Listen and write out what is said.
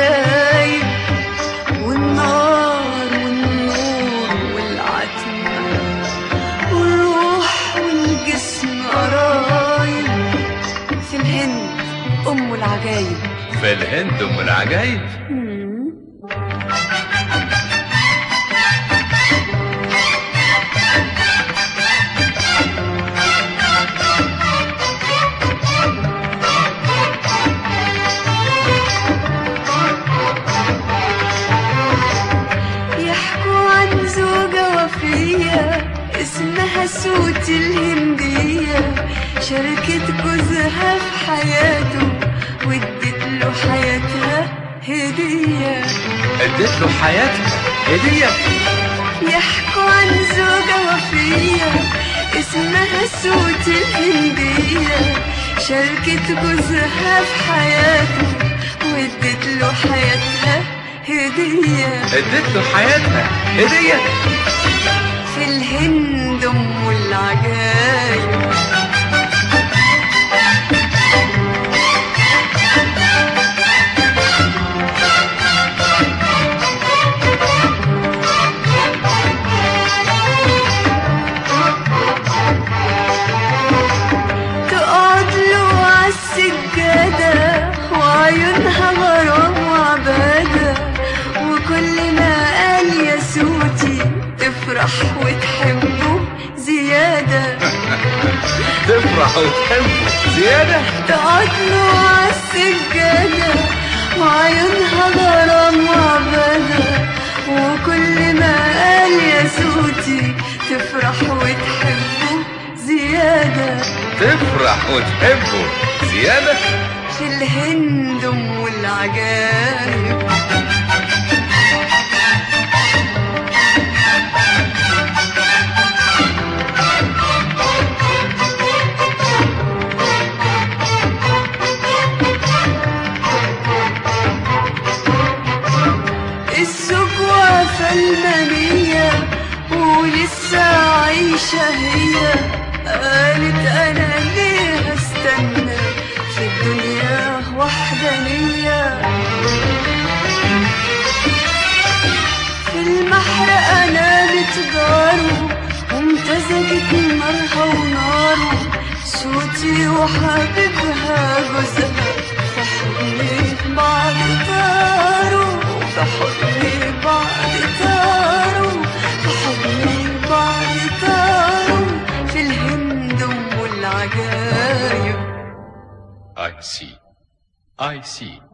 العجايب والنار والنور والعتمة والروح والجسم قرايب في الهند أم العجايب في الهند ام العجايب يحكوا عن زوجة وفية اسمها سوتي الهندية شاركت جوزها في حياته وادت له حياتها هدية اديت له حياتها هدية يحكوا عن زوجة وفية اسمها سوتي الهندية شاركت جوزها في حياته وادت له حياتها هدية اديت له حياتها هدية في الهند ام العجايب تقعد له عالسجادة وعيونها غرام وعبادة وكل ما قال يا سوتي تفرح وتحبه زيادة تفرح وتحبه زيادة تقعد له عالسجادة وعيونها غرام وعبادة وكل ما قال يا سوتي تفرح وتحبه زيادة تفرح وتحبه زيادة في الهند ام العجايب السجوة فالمنية ولسه عايشة هي قالت أنا ليه استنى في الدنيا وحدانية في المحرقة نامت جاره وامتزجت نارها وناره صوتي وحبيبها جوزها في حضن بعض طاروا في حضن بعض طاروا في حضن بعض طاروا في الهند ام العجايب I see I see